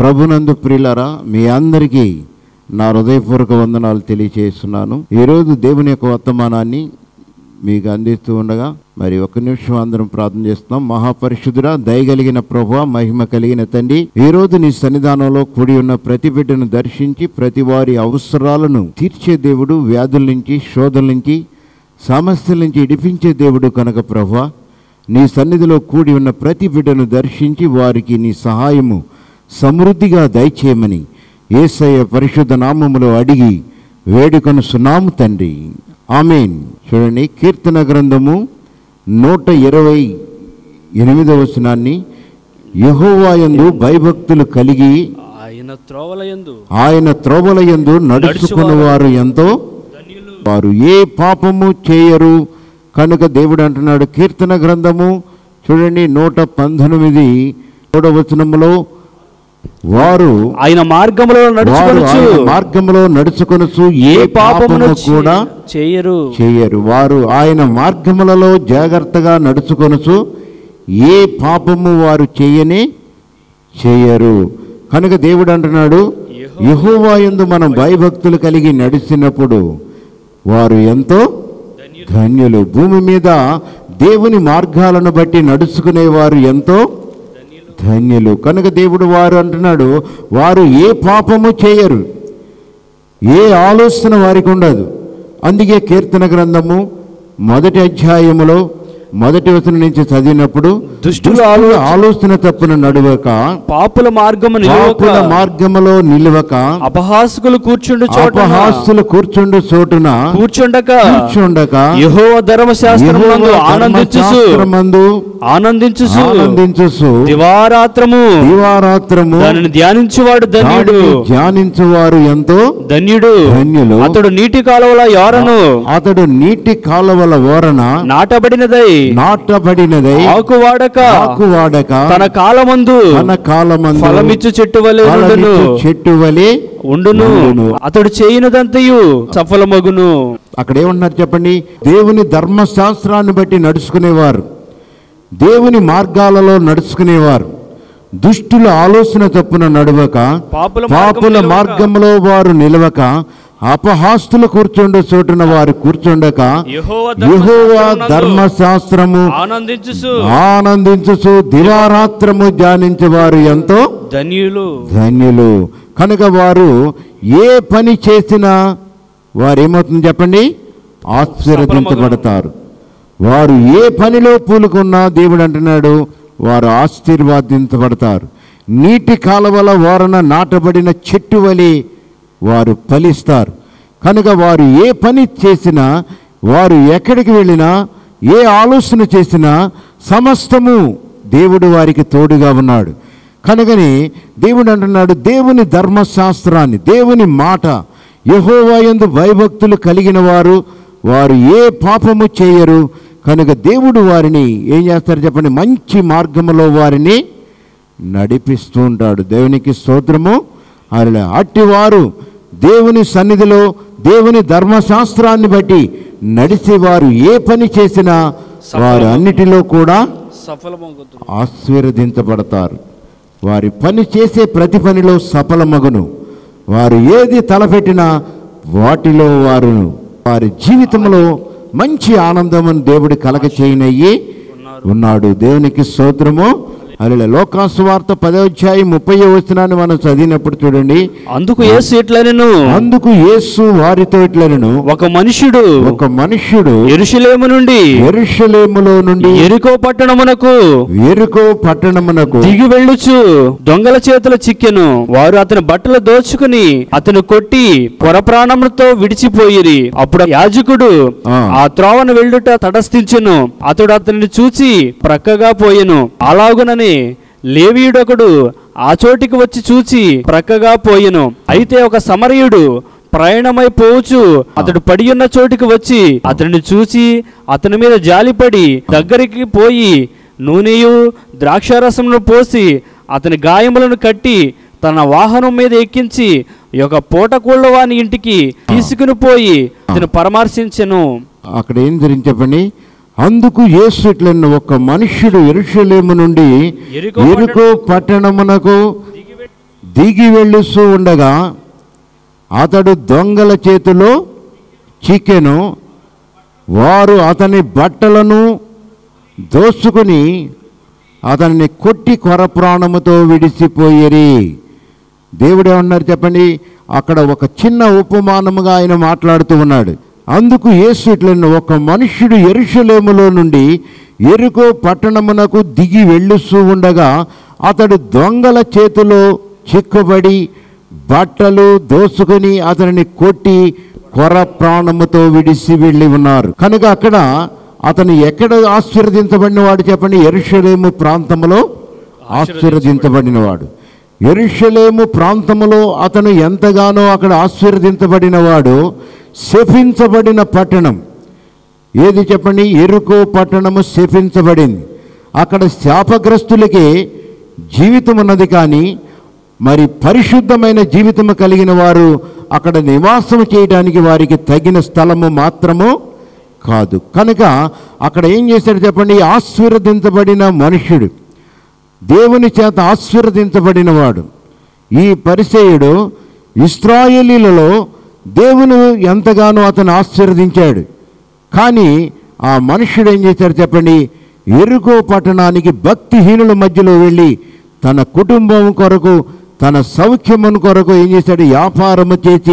ప్రభునందు ప్రియులరా మీ అందరికీ నా హృదయపూర్వక వందనాలు తెలియచేస్తున్నాను ఈరోజు దేవుని యొక్క వర్తమానాన్ని మీకు అందిస్తూ ఉండగా మరి ఒక నిమిషం అందరం ప్రార్థన చేస్తున్నాం మహాపరిశుద్ధుడా దయగలిగిన ప్రభు మహిమ కలిగిన తండ్రి ఈ రోజు నీ సన్నిధానంలో కూడి ఉన్న ప్రతి బిడ్డను దర్శించి ప్రతి వారి అవసరాలను తీర్చే దేవుడు వ్యాధుల నుంచి శోధల నుంచి సమస్యల నుంచి ఇడిపించే దేవుడు కనుక ప్రభు నీ సన్నిధిలో కూడి ఉన్న ప్రతి బిడ్డను దర్శించి వారికి నీ సహాయము సమృద్ధిగా దయచేయమని ఏసయ్య పరిశుద్ధ నామములో అడిగి వేడుకను సునాము తండ్రి ఆమెన్ చూడండి కీర్తన గ్రంథము నూట ఇరవై ఎనిమిదవ వచనాన్ని యహోవాయందు భయభక్తులు కలిగి ఆయన త్రోవలయందు ఆయన త్రోవలయందు నడుచుకున్న వారు ఎంతో వారు ఏ పాపము చేయరు కనుక దేవుడు అంటున్నాడు కీర్తన గ్రంథము చూడండి నూట పంతొమ్మిది మూడవ వచనములో వారు ఆయన మార్గములో వారు నడుచుకొనొచ్చు ఆయన మార్గములో నడుచుకొనొచ్చు ఏ పాపమును పాపము కూడా చేయరు చేయరు వారు ఆయన మార్గములలో జాగ్రత్తగా నడుచుకొనొచ్చు ఏ పాపము వారు చేయనే చేయరు కనుక దేవుడు అంటున్నాడు యెహోవా యందు మనం భయభక్తులు కలిగి నడిచినప్పుడు వారు ఎంతో ధన్యులు భూమి మీద దేవుని మార్గాలను బట్టి నడుచుకునేవారు ఎంతో ధన్యులు కనుక దేవుడు వారు అంటున్నాడు వారు ఏ పాపము చేయరు ఏ ఆలోచన వారికి ఉండదు అందుకే కీర్తన గ్రంథము మొదటి అధ్యాయములో మొదటి వచనం నుంచి చదివినప్పుడు దుష్టుల దుష్టుల ఆలోచన తప్పున నడువక పాపుల మార్గము నిలువక పాపుల మార్గములో నిలవక అపహాసకులు కూర్చుండు చోట అపహాస్తులు కూర్చుండు చోటున కూర్చుండక కూర్చుండక యెహోవా ధర్మశాస్త్రమునందు యెహోవా ఆనందించుసు ధర్మశాస్త్రమందు ఆనందించుసు ఆనందించుసు దివారాత్రము దివారాత్రము దానిని ధ్యానించువాడు ధన్యుడు దానిని ధ్యానించువారు ఎంతో ధన్యుడు ధన్యులు అతడు నీటి కాలువల యోరను అతడు నీటి కాలువల ఓరన నాటబడినదై నాటబడినదై ఆకు వాడక ఆకు వాడక తన కాలమందు తన కాలమందు ఫలమిచ్చు చెట్టు వలె ఉండును ఫలమిచ్చు చెట్టు వలె ఉండును ఉండును. అతడు చేయినదంతయు సఫలమగును అక్కడ ఏమంటున్నారు చెప్పండి దేవుని ధర్మశాస్త్రాన్ని బట్టి నడుచుకునేవారు దేవుని మార్గాలలో నడుచుకునేవారు దుష్టుల ఆలోచన తప్పున నడవక పాపుల పాపుల మార్గము మార్గంలో వారు నిలవక అపహాస్తులు కూర్చుండే చోటున వారు కూర్చుండక యెహోవా యెహోవా ధర్మశాస్త్రమునందు ధర్మశాస్త్రము ఆనందించుసు ఆనందించుచు దివారాత్రము ధ్యానించేవారు ఎంతో ధన్యులు ధన్యులు కనుక వారు ఏ పని చేసినా వారు ఏమవుతుంది చెప్పండి ఆశీర్వదించబడతారు వారు ఏ పనిలో పూలుకున్నా దేవుడు అంటున్నాడు వారు ఆశీర్వాదించబడతారు నీటి కాలువల వారన నాటబడిన చెట్టు వలె వారు ఫలిస్తారు కనుక వారు ఏ పని చేసినా వారు ఎక్కడికి వెళ్ళినా ఏ ఆలోచన చేసినా సమస్తము దేవుడు వారికి తోడుగా ఉన్నాడు కనుకని దేవుడు అంటున్నాడు దేవుని ధర్మశాస్త్రాన్ని దేవుని మాట యహోవాయందు భయభక్తులు కలిగిన వారు వారు ఏ పాపము చేయరు కనుక దేవుడు వారిని ఏం చేస్తారు చెప్పండి మంచి మార్గములో వారిని నడిపిస్తూ ఉంటాడు దేవునికి స్తోత్రము అలా అట్టివారు దేవుని సన్నిధిలో దేవుని ధర్మశాస్త్రాన్ని బట్టి నడిచేవారు ఏ పని చేసినా వారు అన్నిటిలో కూడా సఫలమగుతురు ఆశీర్వదించబడతారు వారి పని చేసే ప్రతి పనిలో సఫలమగును వారు ఏది తలపెట్టినా వాటిలో వారు వారి జీవితంలో మంచి ఆనందమును దేవుడి కలగ చేయనయ్యి ఉన్నాడు దేవునికి స్తోత్రము అలా లోకాసు వార్త పదోధ్యాయం ముప్పై వచనాన్ని మనం చదివినప్పుడు చూడండి అందుకు ఏ సీట్లనను అందుకు యేసు వారితో ఇట్లనను ఒక మనుష్యుడు ఒక మనుష్యుడు ఎరుషలేము నుండి ఎరుషలేములో నుండి ఎరుకో పట్టణమునకు ఎరుకో పట్టణమునకు దిగి వెళ్ళుచు దొంగల చేతుల చిక్కెను వారు అతని బట్టలు దోచుకుని అతను కొట్టి పొరప్రాణములతో విడిచిపోయిరి అప్పుడు యాజకుడు ఆ. ఆ త్రోవను వెళ్ళుట తటస్థించెను అతడు అతనిని చూచి ప్రక్కగా పోయెను అలాగునని లేవీయుడొకడు ఆ చోటికి వచ్చి చూచి ప్రక్కగా పోయెను అయితే ఒక సమరయుడు ప్రయాణమై పోవచ్చు అతడు పడి ఉన్న చోటికి వచ్చి అతనిని చూచి అతని మీద జాలిపడి దగ్గరికి పోయి నూనెయు ద్రాక్షారసమును పోసి అతని గాయములను కట్టి తన వాహనం మీద ఎక్కించి ఈ యొక్క పూటకూళ్ళ వాని ఇంటికి తీసుకుని పోయి అతను పరామర్శించెను అక్కడ ఏం జరిగింది చెప్పండి అందుకు యేసు ఇట్లన్న ఒక మనుష్యుడు ఎరుషలేము నుండి ఎరికో ఎరుకో పట్టణమునకు దిగి వెళ్ళుస్తూ ఉండగా అతడు దొంగల చేతిలో చిక్కెను వారు అతని బట్టలను దోసుకుని అతన్ని కొట్టి కొర ప్రాణముతో విడిసిపోయేరి దేవుడు ఏమన్నారు చెప్పండి అక్కడ ఒక చిన్న ఉపమానముగా ఆయన మాట్లాడుతూ ఉన్నాడు అందుకు యేసు ఇట్లను ఒక మనుష్యుడు ఎరుషలేములో నుండి ఎరుకో పట్టణమునకు దిగి వెళ్ళుస్తూ ఉండగా అతడు దొంగల చేతిలో చిక్కుబడి బట్టలు దోసుకొని అతనిని కొట్టి కొర ప్రాణముతో విడిసి వెళ్ళి ఉన్నారు కనుక అక్కడ అతను ఎక్కడ ఆశీర్వదించబడిన వాడు చెప్పండి ఎరుషలేము ప్రాంతంలో ఆశీర్వదించబడినవాడు ఎరుషలేము ప్రాంతములో అతను ఎంతగానో అక్కడ ఆశీర్వదించబడినవాడు శపించబడిన పట్టణం ఏది చెప్పండి ఎరుకో పట్టణము శపించబడింది అక్కడ శాపగ్రస్తులకే జీవితం ఉన్నది కానీ మరి పరిశుద్ధమైన జీవితము కలిగిన వారు అక్కడ నివాసం చేయడానికి వారికి తగిన స్థలము మాత్రము కాదు కనుక అక్కడ ఏం చేశాడు చెప్పండి ఆశీర్వదించబడిన మనుష్యుడు దేవుని చేత ఆశీర్వదించబడినవాడు ఈ పరిచయుడు ఇస్రాయేలీలలో దేవుని ఎంతగానో అతను ఆశీర్వదించాడు కానీ ఆ మనుష్యుడు ఏం చేశాడు చెప్పండి ఎరుకో పట్టణానికి భక్తిహీనుల మధ్యలో వెళ్ళి తన కుటుంబం కొరకు తన సౌఖ్యమును కొరకు ఏం చేశాడు వ్యాపారము చేసి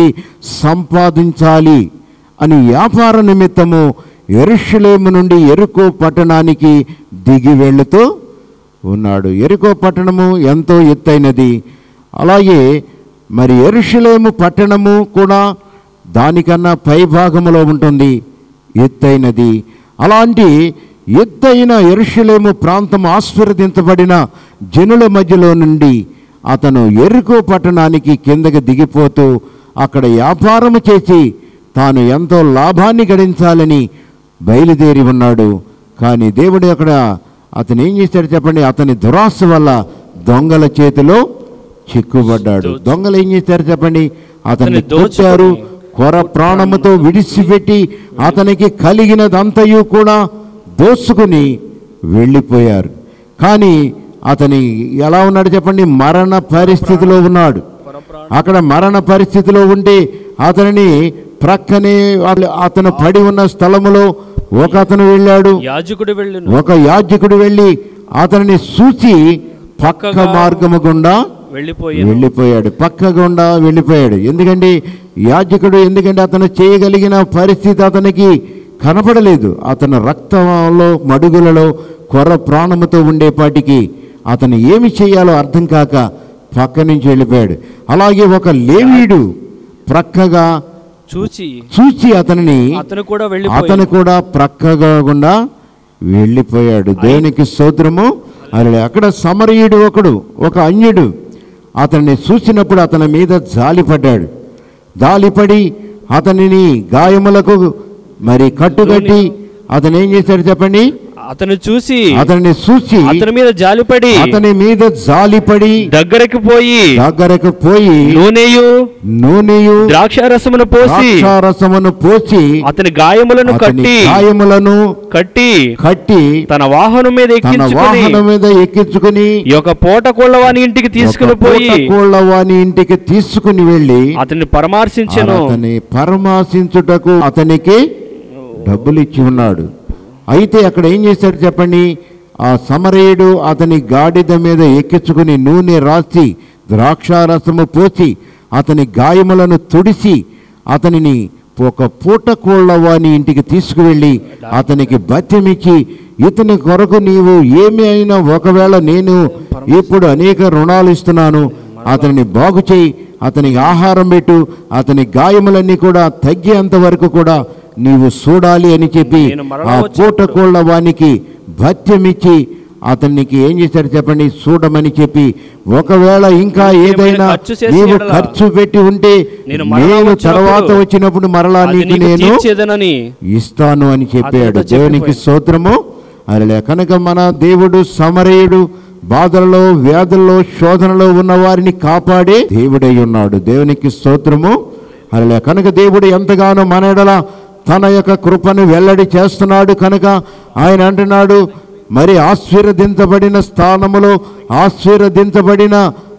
సంపాదించాలి అని వ్యాపార నిమిత్తము ఎరుషులేము నుండి ఎరుకో పట్టణానికి దిగి వెళుతూ ఉన్నాడు ఎరుకో పట్టణము ఎంతో ఎత్తైనది అలాగే మరి ఎరుషులేము పట్టణము కూడా దానికన్నా పై భాగములో ఉంటుంది ఎత్తైనది అలాంటి ఎత్తైన ఎరుషులేము ప్రాంతం ఆశీర్వదించబడిన జనుల మధ్యలో నుండి అతను ఎరుకో పట్టణానికి కిందకి దిగిపోతూ అక్కడ వ్యాపారము చేసి తాను ఎంతో లాభాన్ని గడించాలని బయలుదేరి ఉన్నాడు కానీ దేవుడు అక్కడ అతను ఏం చేశాడు చెప్పండి అతని దురాశ వల్ల దొంగల చేతిలో చిక్కుబడ్డాడు దొంగలు ఏం చేశారు చెప్పండి అతన్ని అతన్ని దోచుకొని కొట్టారు కొర ప్రాణముతో విడిచిపెట్టి అతనికి కలిగినదంతయు కూడా దోసుకుని వెళ్ళిపోయారు కానీ అతని ఎలా ఉన్నాడు చెప్పండి మరణ పరిస్థితిలో ఉన్నాడు అక్కడ మరణ పరిస్థితిలో ఉంటే అతనిని ప్రక్కనే వాళ్ళు- అతను పడి ఉన్న స్థలములో ఒక అతను వెళ్ళాడు యాజకుడు వెళ్ళును ఒక యాజకుడు వెళ్ళి అతనిని చూచి పక్క పక్కగా మార్గము గుండా వెళ్ళిపోయాను వెళ్ళిపోయాడు పక్క గుండా వెళ్ళిపోయాడు ఎందుకంటే యాజకుడు ఎందుకంటే అతను చేయగలిగిన పరిస్థితి అతనికి కనపడలేదు అతను రక్తంలో మడుగులలో కొర్ర ప్రాణముతో ఉండేపాటికి అతను ఏమి చేయాలో అర్థం కాక పక్క నుంచి వెళ్ళిపోయాడు అలాగే ఒక లేవీడు ప్రక్కగా చూచి చూచి అతనిని అతను కూడా వెళ్ళిపోయాడు అతను కూడా ప్రక్కగా గుండా వెళ్ళిపోయాడు దేవునికి స్తోత్రము అలా అక్కడ సమరయుడు ఒకడు ఒక అన్యుడు అతన్ని చూసినప్పుడు అతని మీద జాలిపడ్డాడు జాలిపడి అతనిని గాయములకు మరి కట్టుకట్టి అతను ఏం చేశాడు చెప్పండి అతను చూసి అతన్ని చూసి అతని మీద జాలిపడి అతని మీద జాలిపడి దగ్గరికి పోయి దగ్గరకు పోయి నూనెయు నూనెయు ద్రాక్షారసమును పోసి ద్రాక్షారసమును పోసి అతని గాయములను అతని కట్టి గాయములను కట్టి కట్టి తన వాహనం మీద తన ఎక్కించుకుని వాహనం మీద ఎక్కించుకుని ఈ యొక్క పోట కోళ్ళవాని ఇంటికి తీసుకుని పోయి కోళ్ళ వాని ఇంటికి తీసుకుని వెళ్ళి అతన్ని పరామర్శించెను అతని పరామర్శించుటకు అతనికి డబ్బులు ఇచ్చి ఉన్నాడు అయితే అక్కడ ఏం చేశాడు చెప్పండి ఆ సమరయుడు అతని గాడిద మీద ఎక్కించుకుని నూనె రాసి ద్రాక్షారసము పోసి అతని గాయములను తుడిసి అతనిని ఒక పూట కోళ్ళ వాని ఇంటికి తీసుకువెళ్ళి అతనికి బత్యమిచ్చి ఇతని కొరకు నీవు ఏమి అయినా ఒకవేళ నేను ఇప్పుడు అనేక రుణాలు ఇస్తున్నాను అతనిని బాగు చేయి అతనికి ఆహారం పెట్టు అతని గాయములన్నీ కూడా తగ్గేంత వరకు కూడా నీవు చూడాలి అని చెప్పి నేను మరలా ఆ పూట వచ్చినప్పుడు- కోళ్ళ వానికి భత్యమిచ్చి అతనికి ఏం చేశాడు చెప్పండి చూడమని చెప్పి ఒకవేళ ఇంకా ఏదైనా ఖర్చు చేసి నీవు ఎడల ఖర్చు పెట్టి ఉంటే నేను మరలా నేను వచ్చినప్పుడు తర్వాత వచ్చినప్పుడు మరలా అది నీకు నీకు నేను తీర్చేదనని ఇస్తాను అని చెప్పాడు అతనితో దేవునికి చెప్పిపోయాడు. స్తోత్రము అలా కనుక మన దేవుడు సమరయుడు బాధలలో వ్యాధుల్లో శోధనలో ఉన్న వారిని కాపాడే దేవుడై ఉన్నాడు దేవునికి స్తోత్రము అలా కనుక దేవుడు ఎంతగానో మన ఎడల తన యొక్క కృపను వెల్లడి చేస్తున్నాడు కనుక ఆయన అంటున్నాడు మరి ఆశీర్వదించబడిన స్థానములో ఆశీర్వదించబడిన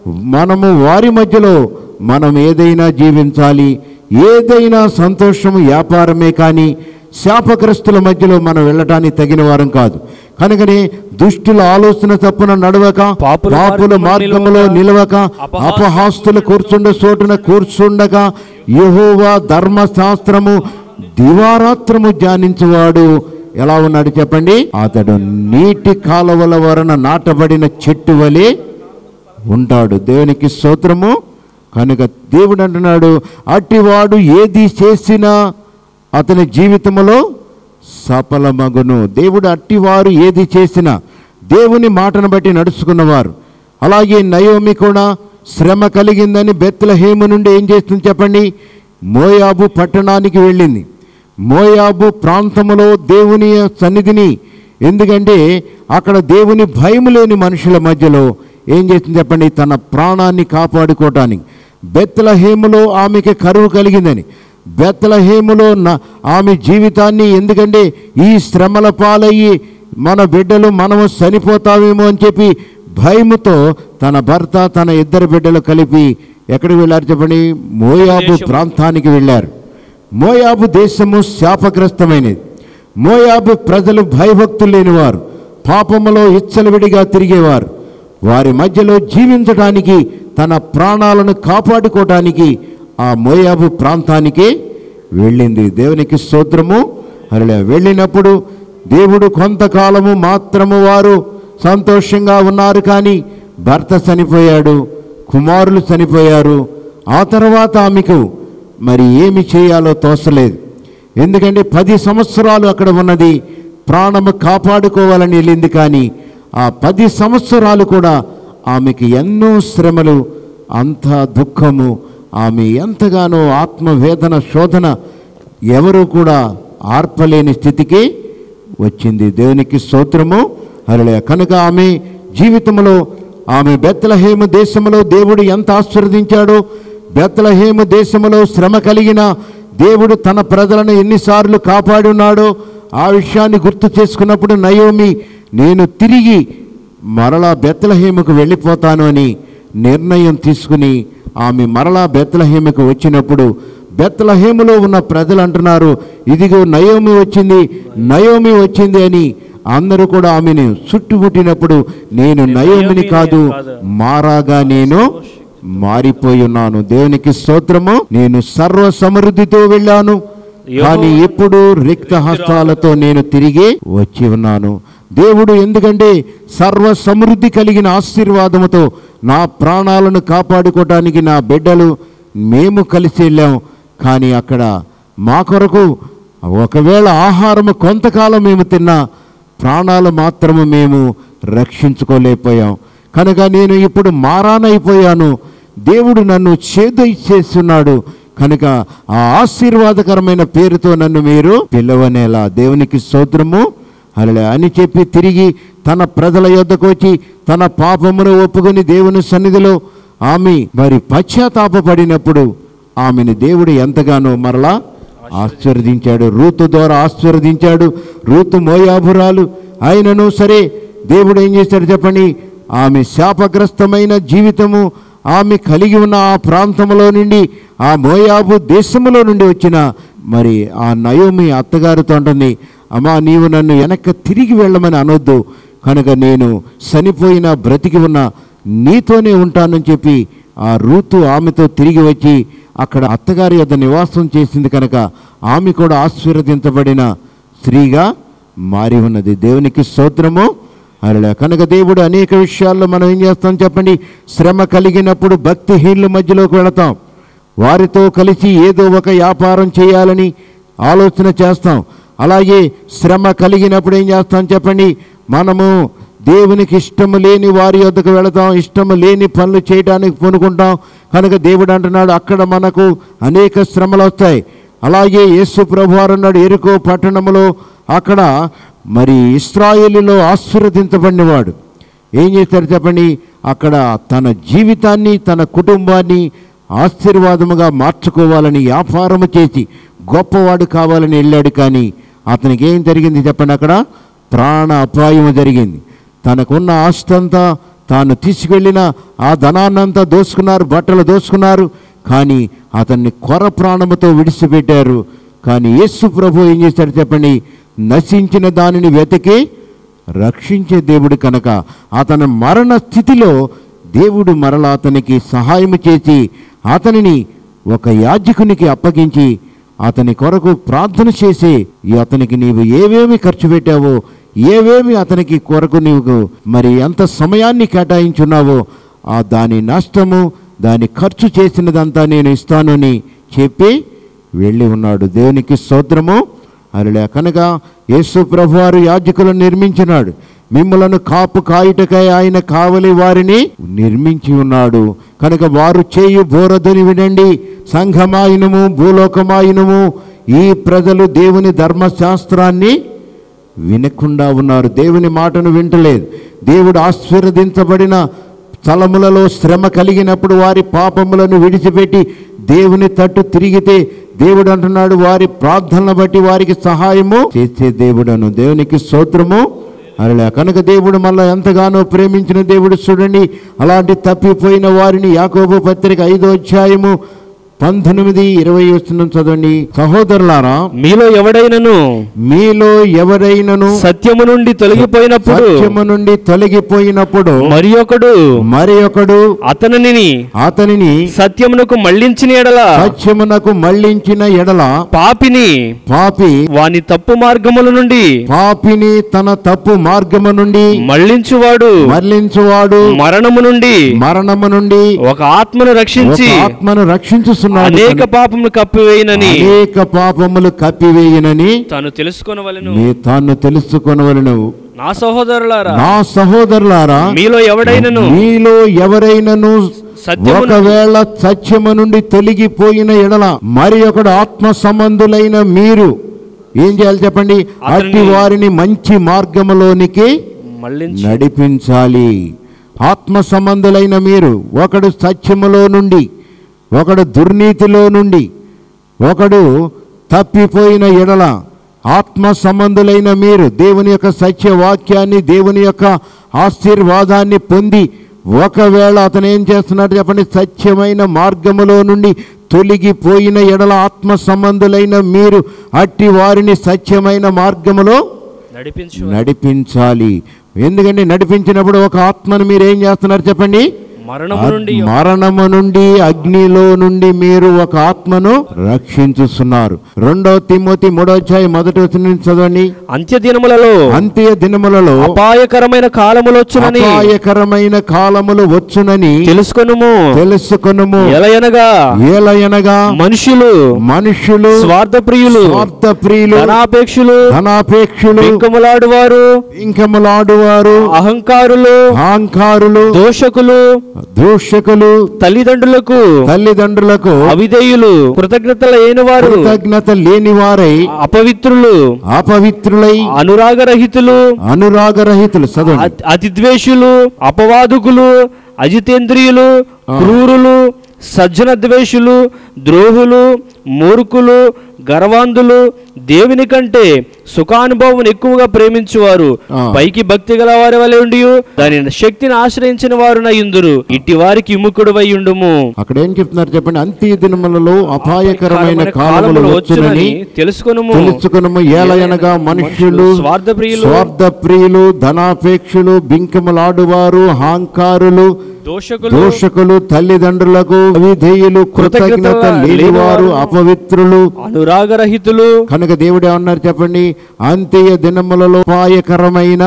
మనము వారి మధ్యలో మనం ఏదైనా జీవించాలి ఏదైనా సంతోషము వ్యాపారమే కానీ శాపగ్రస్తుల మధ్యలో మనం వెళ్ళటానికి తగిన వారం కాదు కనుకనే దుష్టుల ఆలోచన తప్పున నడవక పాపుల పాపుల మార్గమున మార్గములో నిలవక అపహాస్యులు అపహాస్తులు కూర్చుండ చోటున కూర్చుండగా యెహోవా ధర్మశాస్త్రము దివారాత్రము ధ్యానించువాడు ఎలా ఉన్నాడు చెప్పండి అతడు నీటి కాలువల వలన నాటబడిన చెట్టు వలె ఉంటాడు దేవునికి స్తోత్రము కనుక దేవుడు అంటున్నాడు అట్టివాడు ఏది చేసినా అతని జీవితంలో సఫలమగును దేవుడు అట్టివారు ఏది చేసినా దేవుని మాటను బట్టి నడుచుకున్నవారు అలాగే నయోమి కూడా శ్రమ కలిగిందని బెత్లహేము నుండి ఏం చేస్తుంది చెప్పండి మోయాబు పట్టణానికి వెళ్ళింది మోయాబు ప్రాంతములో దేవుని సన్నిధిని ఎందుకంటే అక్కడ దేవుని భయము లేని మనుషుల మధ్యలో ఏం చేసింది చెప్పండి తన ప్రాణాన్ని కాపాడుకోవటానికి బెత్లహేములో ఆమెకి కరువు కలిగిందని బెత్లహేములో నా ఆమె జీవితాన్ని ఎందుకంటే ఈ శ్రమల పాలయ్యి మన బిడ్డలు మనము చనిపోతామేమో అని చెప్పి భయముతో తన భర్త తన ఇద్దరు బిడ్డలు కలిపి ఎక్కడికి వెళ్ళారు చెప్పండి మోయాబు ప్రాంతానికి వెళ్ళారు మోయాబు దేశము శాపగ్రస్తమైనది మోయాబు ప్రజలు భయభక్తులు లేనివారు పాపములో ఇచ్చలవిడిగా తిరిగేవారు వారి మధ్యలో జీవించడానికి తన ప్రాణాలను కాపాడుకోవటానికి ఆ మోయాబు ప్రాంతానికి వెళ్ళింది దేవునికి స్తోత్రము అలా వెళ్ళినప్పుడు దేవుడు కొంతకాలము మాత్రము వారు సంతోషంగా ఉన్నారు కానీ భర్త చనిపోయాడు కుమారులు చనిపోయారు ఆ తర్వాత ఆమెకు మరి ఏమి చేయాలో తోసలేదు ఎందుకంటే పది సంవత్సరాలు అక్కడ ఉన్నది ప్రాణము కాపాడుకోవాలని వెళ్ళింది కానీ ఆ పది సంవత్సరాలు కూడా ఆమెకి ఎన్నో శ్రమలు అంత దుఃఖము ఆమె ఎంతగానో ఆత్మవేదన శోధన ఎవరు కూడా ఆర్పలేని స్థితికి వచ్చింది దేవునికి స్తోత్రము హరళ కనుక ఆమె జీవితంలో ఆమె బెత్తలహేమ దేశంలో దేవుడు ఎంత ఆశీర్వదించాడో బెత్తలహేమ దేశంలో శ్రమ కలిగిన దేవుడు తన ప్రజలను ఎన్నిసార్లు కాపాడి ఉన్నాడో ఆ విషయాన్ని గుర్తు చేసుకున్నప్పుడు నయోమి నేను తిరిగి మరలా బెత్తలహేమకు వెళ్ళిపోతాను అని నిర్ణయం తీసుకుని ఆమె మరలా బెత్తలహేమకు వచ్చినప్పుడు బెత్తలహేములో ఉన్న ప్రజలు అంటున్నారు ఇదిగో నయోమి వచ్చింది నయోమి వచ్చింది అని అందరూ కూడా ఆమెను చుట్టుముట్టినప్పుడు నేను నయోమిని కాదు మారాగా నేను మారిపోయి ఉన్నాను దేవునికి స్తోత్రము నేను సర్వ సమృద్ధితో వెళ్ళాను కానీ ఇప్పుడు రిక్త హస్తాలతో నేను తిరిగి వచ్చి ఉన్నాను దేవుడు ఎందుకంటే సర్వ సమృద్ధి కలిగిన ఆశీర్వాదముతో నా ప్రాణాలను కాపాడుకోవటానికి నా బిడ్డలు మేము కలిసి వెళ్ళాం కానీ అక్కడ మా కొరకు ఒకవేళ ఆహారము కొంతకాలం మేము తిన్నా ప్రాణాలు మాత్రము మేము రక్షించుకోలేకపోయాం కనుక నేను ఇప్పుడు మారానైపోయాను దేవుడు నన్ను చేదు ఇచ్చేస్తున్నాడు కనుక ఆ ఆశీర్వాదకరమైన పేరుతో నన్ను మీరు పిలవనేలా దేవునికి స్తోత్రము అలా అని చెప్పి తిరిగి తన ప్రజల యొద్దకు వచ్చి తన పాపమును ఒప్పుకొని దేవుని సన్నిధిలో ఆమె మరి పశ్చాత్తాపపడినప్పుడు ఆమెను దేవుడు ఎంతగానో మరలా ఆశీర్వదించాడు రూతు ద్వారా ఆశీర్వదించాడు రూతు మోయాభురాలు అయినను సరే దేవుడు ఏం చేశాడు చెప్పండి ఆమె శాపగ్రస్తమైన జీవితము ఆమె కలిగి ఉన్న ఆ ప్రాంతంలో నుండి ఆ మోయాబు దేశములో నుండి వచ్చిన మరి ఆ నయోమి అత్తగారితో అంటుంది అమ్మా నీవు నన్ను వెనక్కి తిరిగి వెళ్ళమని అనొద్దు కనుక నేను చనిపోయిన బ్రతికి ఉన్న నీతోనే ఉంటానని చెప్పి ఆ రూతు ఆమెతో తిరిగి వచ్చి అక్కడ అత్తగారి యొద్ద నివాసం చేసింది కనుక ఆమె కూడా ఆశీర్వదించబడిన స్త్రీగా మారి ఉన్నది దేవునికి స్తోత్రము అలా కనుక దేవుడు అనేక విషయాల్లో మనం ఏం చేస్తాం చెప్పండి శ్రమ కలిగినప్పుడు భక్తిహీనుల మధ్యలోకి వెళతాం వారితో కలిసి ఏదో ఒక వ్యాపారం చేయాలని ఆలోచన చేస్తాం అలాగే శ్రమ కలిగినప్పుడు ఏం చేస్తాం చెప్పండి మనము దేవునికి ఇష్టము లేని వారి వద్దకు వెళతాం ఇష్టము లేని పనులు చేయడానికి పూనుకుంటాం కనుక దేవుడు అంటున్నాడు అక్కడ మనకు అనేక శ్రమలు వస్తాయి అలాగే యేసు ప్రభువారు అన్నాడు ఎరుకో పట్టణములో అక్కడ మరి ఇస్రాయేలులో ఆశీర్వదించబడినవాడు ఏం చేశారు చెప్పండి అక్కడ తన జీవితాన్ని తన కుటుంబాన్ని ఆశీర్వాదముగా మార్చుకోవాలని వ్యాపారము చేసి గొప్పవాడు కావాలని వెళ్ళాడు కానీ అతనికి ఏం జరిగింది చెప్పండి అక్కడ ప్రాణ అపాయము జరిగింది తనకున్న ఆస్తి అంతా తాను తీసుకెళ్ళిన ఆ ధనాన్నంతా దోసుకున్నారు బట్టలు దోసుకున్నారు కానీ అతన్ని కొర ప్రాణముతో విడిచిపెట్టారు కానీ యేసు ప్రభు ఏం చేశాడు చెప్పండి నశించిన దానిని వెతికి రక్షించే దేవుడు కనుక అతని మరణ స్థితిలో దేవుడు మరలా అతనికి సహాయం చేసి అతనిని ఒక యాజకునికి అప్పగించి అతని కొరకు ప్రార్థన చేసి ఈ అతనికి నీవు ఏవేమి ఖర్చు పెట్టావో ఏవేమి అతనికి కొరకు నీవు మరి ఎంత సమయాన్ని కేటాయించున్నావో ఆ దాని నష్టము దాని ఖర్చు చేసినదంతా నేను ఇస్తాను అని చెప్పి వెళ్ళి ఉన్నాడు దేవునికి స్తోత్రము అలా కనుక యేసు ప్రభువారు యాజకులను నిర్మించినాడు మిమ్మలను కాపు కాయుటకై ఆయన కావలి వారిని నిర్మించి ఉన్నాడు కనుక వారు చేయు బోరదని వినండి సంఘమాయనము భూలోకమాయనము ఈ ప్రజలు దేవుని ధర్మశాస్త్రాన్ని వినకుండా ఉన్నారు దేవుని మాటను వింటలేదు దేవుడు ఆశీర్వదించబడిన స్థలములలో శ్రమ కలిగినప్పుడు వారి పాపములను విడిచిపెట్టి దేవుని తట్టు తిరిగితే దేవుడు అంటున్నాడు వారి ప్రార్థనలు బట్టి వారికి సహాయము చేసే దేవుడను దేవునికి స్తోత్రము అలా కనుక దేవుడు మళ్ళా ఎంతగానో ప్రేమించిన దేవుడు చూడండి అలాంటి తప్పిపోయిన వారిని యాకోబు పత్రిక ఐదో అధ్యాయము పంతొమ్మిది ఇరవై వస్తున్నాం చదవండి సహోదరులారా మీలో ఎవడైనను మీలో ఎవరైనను సత్యము నుండి తొలగిపోయినప్పుడు సత్యము నుండి తొలగిపోయినప్పుడు మరి ఒకడు మరి ఒకడు అతనిని అతనిని సత్యమునకు మళ్ళించిన ఎడల సత్యమునకు మళ్ళించిన ఎడల పాపిని పాపి వాని తప్పు మార్గముల నుండి పాపిని తన తప్పు మార్గము నుండి మళ్ళించువాడు మరలించువాడు మరణము నుండి మరణము నుండి ఒక ఆత్మను ఒక రక్షించి ఆత్మను రక్షించుస్తున్నాడు అనేక పాపములు కప్పివేయనని అనేక పాపములు కప్పివేయనని తాను తెలుసుకొనవలెను నీ తాను తెలుసుకొనవలను నా సహోదరులారా నా సహోదరులారా మీలో ఎవడైనను మీలో ఎవరైనను సత్యము ఒకవేళ సత్యము నుండి తొలగిపోయిన ఎడల మరి ఒకడు ఆత్మ సంబంధులైన మీరు ఏం చేయాలి చెప్పండి అట్టి వారిని మంచి మార్గములోనికి మళ్ళించి నడిపించాలి ఆత్మ సంబంధులైన మీరు ఒకడు సత్యములో నుండి ఒకడు దుర్నీతిలో నుండి ఒకడు తప్పిపోయిన ఎడల ఆత్మ సంబంధులైన మీరు దేవుని యొక్క సత్య వాక్యాన్ని దేవుని యొక్క ఆశీర్వాదాన్ని పొంది ఒకవేళ అతను ఏం చేస్తున్నాడు చెప్పండి సత్యమైన మార్గములో నుండి తొలగిపోయిన ఎడల ఆత్మ సంబంధులైన మీరు అట్టి వారిని సత్యమైన మార్గములో నడిపించు నడిపించాలి ఎందుకంటే నడిపించినప్పుడు ఒక ఆత్మను మీరు ఏం చేస్తున్నారు చెప్పండి మరణము నుండి మరణము నుండి అగ్నిలో నుండి మీరు ఒక ఆత్మను రక్షించుతున్నారు రెండవ తిమోతి మూడో అధ్యాయం మొదటి వచ్చిన నుంచి చదవండి అంత్య దినములలో అంత్య దినములలో అపాయకరమైన కాలములొచ్చునని అపాయకరమైన కాలములు వచ్చునని తెలుసుకొనుము తెలుసుకొనుము ఎలయనగా ఏలయనగా మనుషులు మనుష్యులు స్వార్థ ప్రియులు స్వార్థ ప్రియులు ధనాపేక్షులు ధనాపేక్షులు ఇంకములాడువారు ఇంకములాడువారు అహంకారులు అహంకారులు దోషకులు దూషకులు తల్లిదండ్రులకు తల్లిదండ్రులకు అవిధేయులు కృతజ్ఞతల లేని వారు కృతజ్ఞత లేని వారై అపవిత్రులు అపవిత్రులై అనురాగరహితులు అనురాగరహితులు చదవండి అతి- అతిద్వేషులు అపవాదుకులు అజితేంద్రియులు క్రూరులు సజ్జన ద్వేషులు ద్రోహులు మూర్ఖులు గర్వాంధులు దేవుని కంటే సుఖానుభవం ఎక్కువగా ప్రేమించువారు ఆ. పైకి భక్తి గల వారి వలె ఉండి దాని శక్తిని ఆశ్రయించిన వారు నయుందురు ఇట్టి వారికి విముఖుడు ఉండుము అక్కడ ఏం చెప్తున్నారు చెప్పండి అంత్య దినములలో అపాయకరమైన కాలములు వచ్చునని తెలుసుకొనుము తెలుసుకునము ఏలయనగా మనుష్యులు స్వార్థప్రియులు స్వార్థ ప్రియులు ధనాపేక్షులు బింకములాడువారు అహంకారులు దోషకులు దోషకులు తల్లిదండ్రులకు అవిధేయులు కృతజ్ఞత లేనివారు అపవిత్రులు అనురాగరహితులు కనుక దేవుడు ఏమన్నారు చెప్పండి అంత్య దినములలో అపాయకరమైన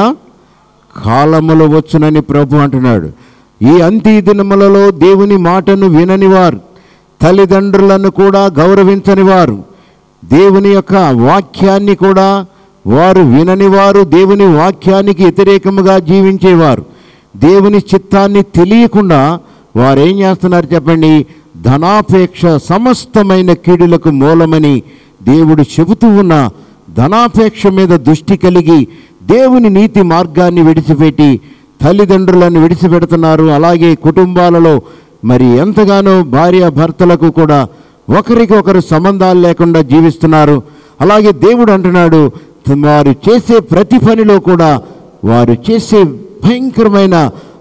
కాలములు వచ్చునని ప్రభు అంటున్నాడు ఈ అంత్య దినములలో దేవుని మాటను వినని వారు తల్లిదండ్రులను కూడా గౌరవించని వారు దేవుని యొక్క వాక్యాన్ని కూడా వారు వినని వారు దేవుని వాక్యానికి వ్యతిరేకముగా జీవించేవారు దేవుని చిత్తాన్ని తెలియకుండా వారు ఏం చేస్తున్నారు చెప్పండి ధనాపేక్ష సమస్తమైన కీడులకు మూలమని దేవుడు చెబుతూ ఉన్న ధనాపేక్ష మీద దృష్టి కలిగి దేవుని నీతి మార్గాన్ని విడిచిపెట్టి తల్లిదండ్రులను విడిచిపెడుతున్నారు అలాగే కుటుంబాలలో మరి ఎంతగానో భార్య భర్తలకు కూడా ఒకరికి ఒకరు సంబంధాలు లేకుండా జీవిస్తున్నారు అలాగే దేవుడు అంటున్నాడు వారు చేసే ప్రతి పనిలో కూడా వారు చేసే భయంకరమైన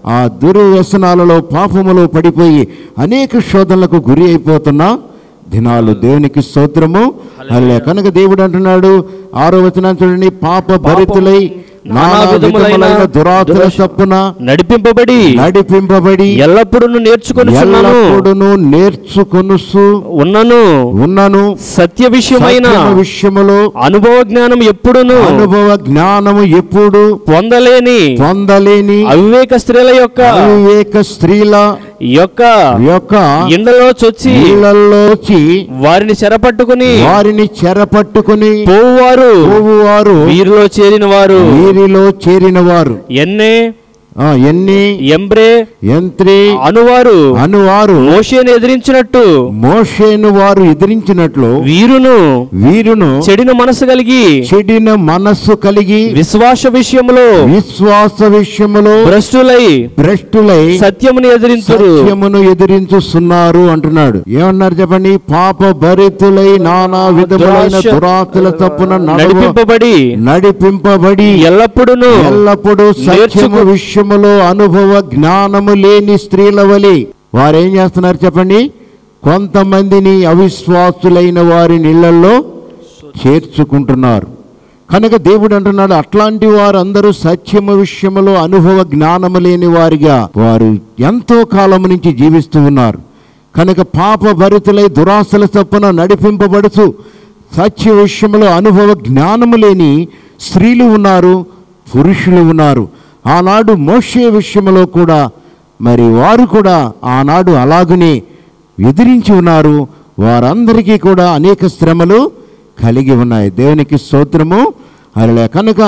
ఆ దుర్వ్యసనాలలో పాపములో పడిపోయి అనేక శోధనలకు గురి అయిపోతున్నా దినాలు దేవునికి స్తోత్రము అలా కనుక దేవుడు అంటున్నాడు ఆరో వచనం చూడండి పాప భరితులై నానా విధములైన దురాత్మ తప్పున నడిపింపబడి నడిపింపబడి ఎల్లప్పుడూ నేర్చుకొనుచున్నాను ఎల్లప్పుడూ నేర్చుకొనుసు ఉన్నను ఉన్నను సత్య విషయమైన సత్యము విషయములో అనుభవ జ్ఞానం ఎప్పుడును అనుభవ జ్ఞానము ఎప్పుడు పొందలేని పొందలేని అవివేక స్త్రీల యొక్క అవివేక స్త్రీల యొక్క యొక్క ఇండలో చొచ్చి ఇళ్లలోకి వారిని చెరపట్టుకుని వారిని చెరపట్టుకుని పోవువారు పోవువారు వీరిలో చేరిన వారు వీరిలో చేరిన వారు ఎన్నే ఆ, ఎన్ని ఎంబ్రే యంత్రి అనువారు అనువారు మోషేను ఎదిరించినట్టు మోషేను వారు ఎదిరించినట్లు వీరును వీరును చెడిన మనసు కలిగి చెడిన మనస్సు కలిగి విశ్వాస విషయములో విశ్వాస విషయములో భ్రష్టులై భ్రష్టులై సత్యమును ఎదిరించురు సత్యమును ఎదిరించుస్తున్నారు అంటున్నాడు ఏమన్నారు చెప్పండి పాప భరితులై నానా విధములైన దురాశ- దురాతుల తప్పున నడవ నడిపింపబడి నడిపింపబడి ఎల్లప్పుడూ ఎల్లప్పుడూ సత్యము నేర్చుకు- విషయములో అనుభవ జ్ఞానము లేని స్త్రీల వలె వారేం చేస్తున్నారు చెప్పండి కొంతమందిని అవిశ్వాసులైన వారి నీళ్ళల్లో చేర్చుకుంటున్నారు కనుక దేవుడు అంటున్నాడు అట్లాంటి వారు అందరూ సత్యము విషయములో అనుభవ జ్ఞానము లేని వారిగా వారు ఎంతో కాలం నుంచి జీవిస్తూ ఉన్నారు కనుక పాప భరితులై దురాశల చొప్పున నడిపింపబడుతూ సత్య విషయంలో అనుభవ జ్ఞానము లేని స్త్రీలు ఉన్నారు పురుషులు ఉన్నారు ఆనాడు మోషే విషయంలో కూడా మరి వారు కూడా ఆనాడు అలాగనే ఎదిరించి ఉన్నారు వారందరికీ కూడా అనేక శ్రమలు కలిగి ఉన్నాయి దేవునికి స్తోత్రము అలా కనుక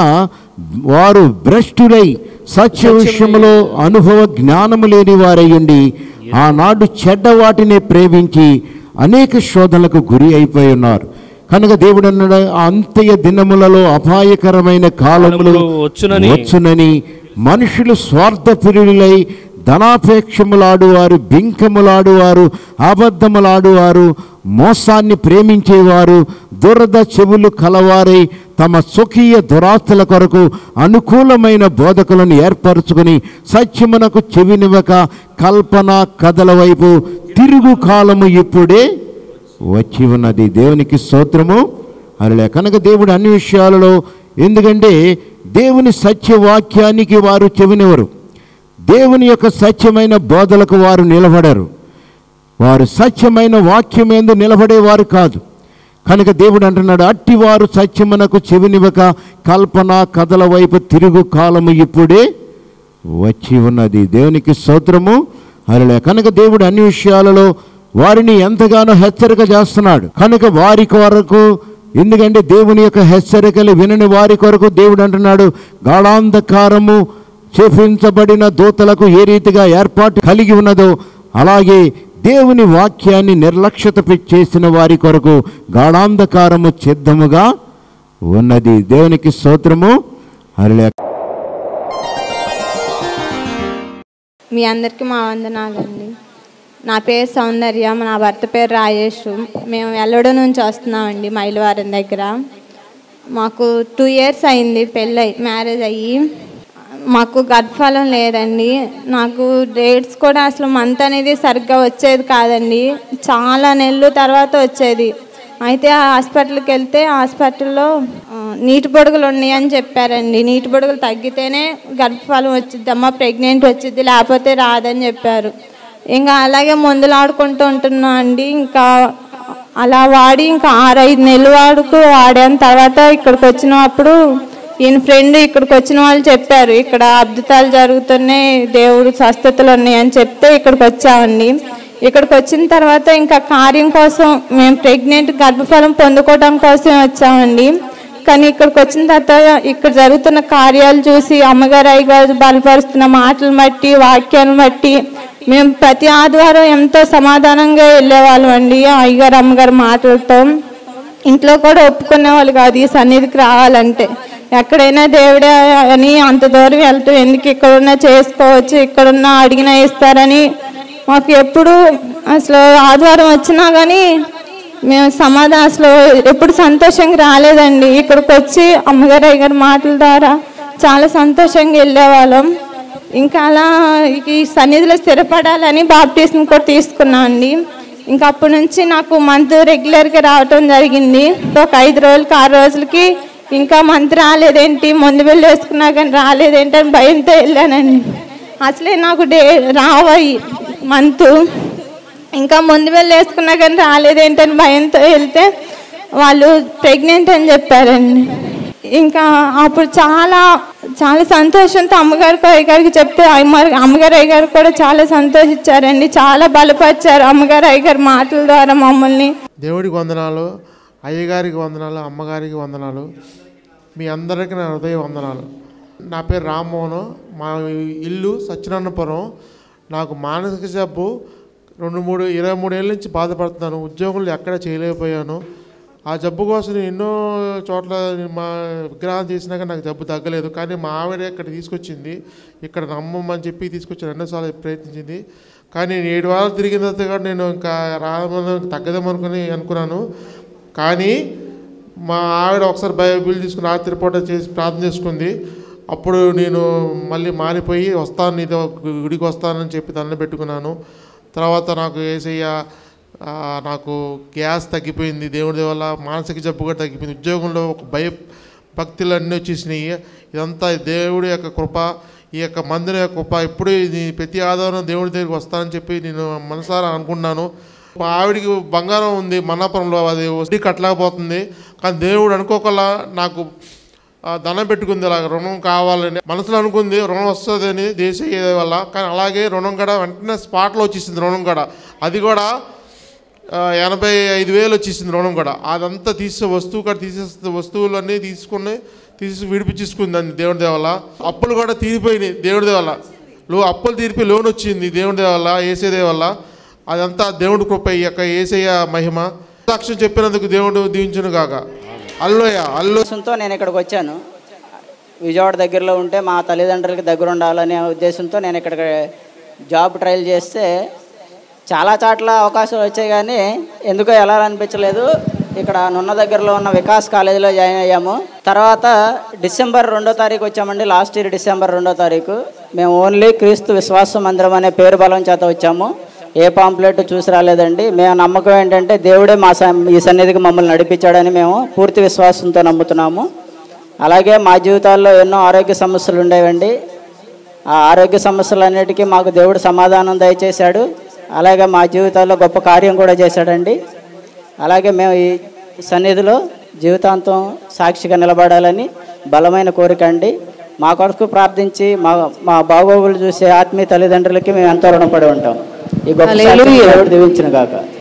వారు భ్రష్టులై సత్య విషయంలో అనుభవ జ్ఞానము లేని వారయ్యండి ఆనాడు చెడ్డ వాటిని ప్రేమించి అనేక శోధనలకు గురి అయిపోయి ఉన్నారు కనుక దేవుడు అన్నాడు "ఆ అంత్య దినములలో అపాయకరమైన కాలములు వచ్చునని వచ్చునని మనుషులు స్వార్థప్రియులై ధనాపేక్షములాడువారు బింకములాడువారు అబద్ధములాడువారు మోసాన్ని ప్రేమించేవారు దురద చెవులు కలవారై తమ స్వకీయ దురాస్తుల కొరకు అనుకూలమైన బోధకులను ఏర్పరచుకుని సత్యమునకు చెవినివ్వక కల్పన కథల వైపు తిరుగు కాలము ఇప్పుడే వచ్చి ఉన్నది దేవునికి స్తోత్రము అలా కనుక దేవుడు అన్ని విషయాలలో ఎందుకంటే దేవుని సత్యవాక్యానికి వారు చెవినివరు దేవుని యొక్క సత్యమైన బోధలకు వారు నిలబడరు వారు సత్యమైన వాక్యమేందు నిలబడేవారు కాదు కనుక దేవుడు అంటున్నాడు అట్టివారు సత్యమునకు చెవినివ్వక కల్పన కథల వైపు తిరుగు కాలము ఇప్పుడే వచ్చి ఉన్నది దేవునికి స్తోత్రము అలా కనుక దేవుడు అన్ని విషయాలలో వారిని ఎంతగానో హెచ్చరిక చేస్తున్నాడు కనుక వారి కొరకు ఎందుకంటే దేవుని యొక్క హెచ్చరికలు వినని వారి కొరకు దేవుడు అంటున్నాడు గాఢాంధకారము చేపించబడిన దూతలకు ఏ రీతిగా ఏర్పాటు కలిగి ఉన్నదో అలాగే దేవుని వాక్యాన్ని నిర్లక్ష్యత పె- చేసిన వారి కొరకు గాఢాంధకారము సిద్ధముగా ఉన్నది దేవునికి స్తోత్రము అలా మీ అందరికీ మా వందనాలండి నా పేరు సౌందర్య నా భర్త పేరు రాజేష్ మేము ఎల్లడ నుంచి వస్తున్నామండి మైలవారం దగ్గర మాకు టూ ఇయర్స్ అయింది పెళ్ళై మ్యారేజ్ అయ్యి మాకు గర్భఫలం లేదండి నాకు డేట్స్ కూడా అసలు మంత్ అనేది సరిగ్గా వచ్చేది కాదండి చాలా నెలలు తర్వాత వచ్చేది అయితే ఆ హాస్పిటల్కి వెళ్తే హాస్పిటల్లో ఆ, నీటి పొడుగులు ఉన్నాయి అని చెప్పారండి నీటి పొడుగులు తగ్గితేనే గర్భఫలం వచ్చిద్దమ్మా ప్రెగ్నెంట్ వచ్చిద్ది లేకపోతే రాదని చెప్పారు ఇంకా అలాగే మందులు ఆడుకుంటూ ఉంటున్నా అండి ఇంకా అలా వాడి ఇంకా ఆరైదు నెలలు వాడుకు వాడాను తర్వాత ఇక్కడికి వచ్చినప్పుడు ఈయన ఫ్రెండ్ ఇక్కడికి వచ్చిన వాళ్ళు చెప్పారు ఇక్కడ అద్భుతాలు జరుగుతున్నాయి దేవుడు స్వస్థతలు ఉన్నాయని చెప్తే ఇక్కడికి వచ్చామండి ఇక్కడికి వచ్చిన తర్వాత ఇంకా కార్యం కోసం మేము ప్రెగ్నెంట్ గర్భఫలం పొందుకోవడం కోసం వచ్చామండి కానీ ఇక్కడికి వచ్చిన తర్వాత ఇక్కడ జరుగుతున్న కార్యాలు చూసి అమ్మగారు అయ్యగారు బలపరుస్తున్న మాటలు బట్టి వాక్యాలను బట్టి మేము ప్రతి ఆదివారం ఎంతో సమాధానంగా వెళ్ళేవాళ్ళం అండి అయ్యగారు అమ్మగారు మాటలతో ఇంట్లో కూడా ఒప్పుకునే వాళ్ళు కాదు ఈ సన్నిధికి రావాలంటే ఎక్కడైనా దేవుడే అని అంత దూరం వెళ్తూ ఎందుకు ఇక్కడున్నా చేసుకోవచ్చు ఇక్కడున్నా అడిగినా ఇస్తారని మాకు ఎప్పుడు అసలు ఆదివారం వచ్చినా కానీ మేము సమాధానం అసలు ఎప్పుడు సంతోషంగా రాలేదండి ఇక్కడికి వచ్చి అమ్మగారు అయ్యగారి మాటల ద్వారా చాలా సంతోషంగా వెళ్ళేవాళ్ళం ఇంకా అలా ఈ సన్నిధిలో స్థిరపడాలని బాప్టిజం కూడా తీసుకున్నాను అండి ఇంకా అప్పటి నుంచి నాకు మంత్ రెగ్యులర్గా రావటం జరిగింది ఒక ఐదు రోజులకి ఆరు రోజులకి ఇంకా మంత్ రాలేదేంటి ముందు వెళ్ళి వేసుకున్నా కానీ రాలేదేంటి అని భయంతో వెళ్ళానండి అసలే నాకు డే రావాయి మంత్ ఇంకా ముందు వెళ్ళి వేసుకున్నా కానీ రాలేదేంటని భయంతో వెళ్తే వాళ్ళు ప్రెగ్నెంట్ అని చెప్పారండి ఇంకా అప్పుడు చాలా చాలా సంతోషంతో అమ్మగారికి అయ్యగారికి చెప్తే అమ్మ అమ్మగారు అయ్యగారు కూడా చాలా సంతోషించారండి చాలా బలపరిచారు అమ్మగారు అయ్యగారి మాటల ద్వారా మమ్మల్ని దేవుడికి వందనాలు అయ్యగారికి వందనాలు అమ్మగారికి వందనాలు మీ అందరికీ నా హృదయ వందనాలు నా పేరు రామ్మోహన్ మా ఇల్లు సత్యనారాయణపురం నాకు మానసిక జబ్బు రెండు మూడు ఇరవై మూడు ఏళ్ళ నుంచి బాధపడుతున్నాను ఉద్యోగులు ఎక్కడ చేయలేకపోయాను ఆ జబ్బు కోసం నేను ఎన్నో చోట్ల మా విగ్రహాలు తీసినా కానీ నాకు జబ్బు తగ్గలేదు కానీ మా ఆవిడ ఇక్కడ తీసుకొచ్చింది ఇక్కడ నమ్మమని చెప్పి తీసుకొచ్చి రెండోసార్లు ప్రయత్నించింది కానీ నేను ఏడు వారాలు తిరిగిన తర్వాత కూడా నేను ఇంకా రామని తగ్గదేమనుకుని అనుకున్నాను కానీ మా ఆవిడ ఒకసారి బైబిల్ తీసుకుని రాత్రి పూట చేసి ప్రార్థన చేసుకుంది అప్పుడు నేను మళ్ళీ మారిపోయి వస్తాను నీతో గుడికి వస్తానని చెప్పి దండం పెట్టుకున్నాను తర్వాత నాకు ఏసయ్య ఆ, నాకు గ్యాస్ తగ్గిపోయింది దేవుడి వల్ల మానసిక జబ్బు కూడా తగ్గిపోయింది ఉద్యోగంలో ఒక భయ భక్తులు అన్నీ వచ్చేసినాయి ఇదంతా దేవుడి యొక్క కృప ఈ యొక్క మందిరం యొక్క కృప ఎప్పుడు ఇది ప్రతి ఆదివారం దేవుడి దగ్గరికి వస్తానని చెప్పి నేను మనసారా అనుకున్నాను మా ఆవిడికి బంగారం ఉంది మన్నాపురంలో అది వడ్డీ కట్టలేకపోతుంది కానీ దేవుడు అనుకోకుండా నాకు ఆ, దండం పెట్టుకుంది అలా రుణం కావాలని మనసులో అనుకుంది రుణం వస్తుందని దేశీయ వల్ల కానీ అలాగే రుణం కూడా వెంటనే స్పాట్లో వచ్చేసింది రుణం కూడా అది కూడా ఆ, ఎనభై ఐదు వేలు వచ్చేసింది రుణం కూడా అదంతా తీసే వస్తువు కూడా తీసేస్తే వస్తువులన్నీ తీసుకుని తీసి విడిపించేసుకుంది అండి దేవుడి దేవల్ల అప్పులు కూడా తీరిపోయినాయి దేవుడి దేవల్ల లో అప్పులు తీరిపోయి లోన్ వచ్చింది దేవుడి దేవల్ల ఏసే దేవల్ల అదంతా దేవుడి కృప ఈ యొక్క ఏసయ్య మహిమ సాక్ష్యం చెప్పినందుకు దేవుడు దీవించును గాక అల్లోయ అల్లు ఉద్దేశంతో నేను ఇక్కడికి వచ్చాను విజయవాడ దగ్గరలో ఉంటే మా తల్లిదండ్రులకి దగ్గర ఉండాలనే ఉద్దేశంతో నేను ఇక్కడ జాబ్ ట్రయల్ చేస్తే చాలా చాట్ల అవకాశాలు వచ్చాయి కానీ ఎందుకో ఎలా అనిపించలేదు ఇక్కడ నున్న దగ్గరలో ఉన్న వికాస్ కాలేజీలో జాయిన్ అయ్యాము తర్వాత డిసెంబర్ రెండో తారీఖు వచ్చామండి లాస్ట్ ఇయర్ డిసెంబర్ రెండో తారీఖు మేము ఓన్లీ క్రీస్తు విశ్వాస మందిరం అనే పేరు బలం చేత వచ్చాము ఏ పాంప్లెట్ చూసి రాలేదండి మేము నమ్మకం ఏంటంటే దేవుడే మా స- ఈ సన్నిధికి మమ్మల్ని నడిపించాడని మేము పూర్తి విశ్వాసంతో నమ్ముతున్నాము అలాగే మా జీవితాల్లో ఎన్నో ఆరోగ్య సమస్యలు ఉండేవండి ఆ ఆరోగ్య సమస్యలన్నిటికీ మాకు దేవుడు సమాధానం దయచేశాడు అలాగే మా జీవితాల్లో గొప్ప కార్యం కూడా చేశాడండి అలాగే మేము ఈ సన్నిధిలో జీవితాంతం సాక్షిగా నిలబడాలని బలమైన కోరిక అండి మా కొరకు ప్రార్థించి మా మా బాగోగులు చూసే ఆత్మీయ తల్లిదండ్రులకి మేము ఎంతో రుణపడి ఉంటాం ఈ గొప్ప సాక్షిని దేవుడు దీవించిన గాక